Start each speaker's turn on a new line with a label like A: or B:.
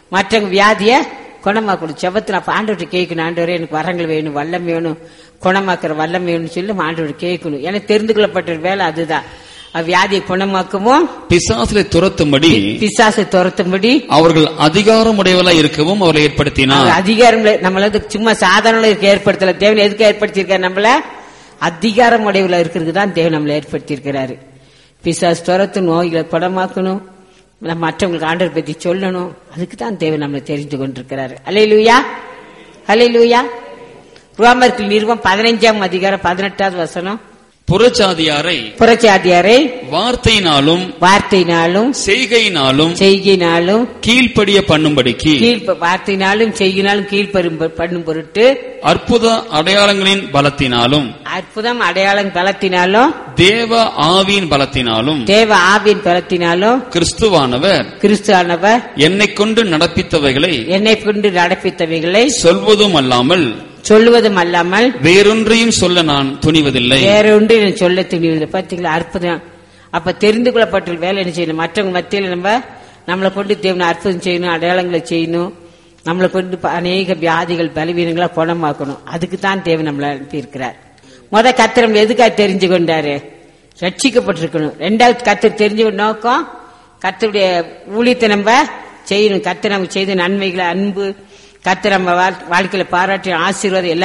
A: மற்றவங்க வியாதிய குணமாக்கணும் செவத்துல அப்ப ஆண்டவர்கிட்ட கேட்கணும் ஆண்டவரே எனக்கு வரங்கள் வேணும் வல்லம் வேணும் குணமாக்குற வல்லம் வேணும்னு சொல்லி ஆண்டவர் கேட்கணும் ஏன்னா தெரிந்து கொள்ளப்பட்ட வேலை அதுதான் அவ் வியாதியை குணமாக்கவும்
B: பிசாசிலே துரத்தும்படி
A: பிசாசை துரத்தும்படி
B: அவர்கள் அதிகாரமுடையவளா இருக்கவும் அவர்களை ஏற்படுத்தினார்
A: அவர் அதிகாரம் இல்ல- நம்மள வந்து சும்மா சாதாரண இருக்க ஏற்படுத்தல தேவன் எதுக்கு ஏற்படுத்தியிருக்காரு நம்மள அதிகாரம் உடைவுல இருக்கிறதுக்கு தான் தேவன் நம்மளை ஏற்படுத்தியிருக்கிறாரு பிசாசு துரத்து நோய்களை குணமாக்கணும் நம்ம மற்றவங்களுக்கு ஆண்டவர் பத்தி சொல்லணும் அதுக்கு தான் தேவன் நம்மளை தெரிந்து கொண்டிருக்கிறாரு அலையிலுயா அலையிலுயா ரோமர்கள் நிறுவம் பதினைஞ்சாம் அதிகாரம் பதினெட்டாவது வசனம்
B: புறச்சாதியாரை
A: புறச்சாதியாரை
B: வார்த்தையினாலும்
A: வார்த்தையினாலும்
B: செய்கையினாலும்
A: செய்கினாலும்
B: கீழ்ப்படிய பண்ணும்படிக்கு
A: கீழ் வார்த்தையினாலும் செய்கினாலும் கீழ்ப்பரும் பண்ணும் பொருட்டு
B: அற்புத அடையாளங்களின் பலத்தினாலும்
A: அற்புதம் அடையாளம் பலத்தினாலும்
B: தேவ ஆவியின் பலத்தினாலும்
A: தேவ ஆவியின் பலத்தினாலும்
B: கிறிஸ்துவானவர்
A: கிறிஸ்துவானவர்
B: என்னை கொண்டு நடப்பித்தவைகளை
A: என்னை கொண்டு நடப்பித்தவைகளை
B: சொல்வதும் அல்லாமல்
A: சொல்லுவதும் அல்லாமல்
B: வேறொன்றையும் சொல்ல நான் துணிவதில்லை
A: வேற ஒன்று நான் சொல்ல துணிவது பாத்தீங்களா அற்புதம் அப்ப தெரிந்து கொள்ளப்பட்ட வேலை என்ன செய்யணும் மற்றவங்க மத்தியில நம்ம நம்மளை கொண்டு தேவனை அற்புதம் செய்யணும் அடையாளங்களை செய்யணும் நம்மளை கொண்டு ப- அநேக வியாதிகள் பலவீனங்களா குணமாக்கணும் அதுக்கு தான் தேவன் நம்மளை அனுப்பியிருக்கிறார் முத கத்திரம் எதுக்காக தெரிஞ்சு கொண்டாரு ரட்சிக்கப்பட்டிருக்கணும் ரெண்டாவது கத்தர் தெரிஞ்சு கொண்ட நோக்கம் கத்தருடைய ஊழியத்தை நம்ம செய்யணும் கத்தர் நம்ம செய்த நன்மைகளை அன்பு கத்தர் நம்ம வாழ்- வாழ்க்கையில பாராட்டி ஆசீர்வாதம் எல்லா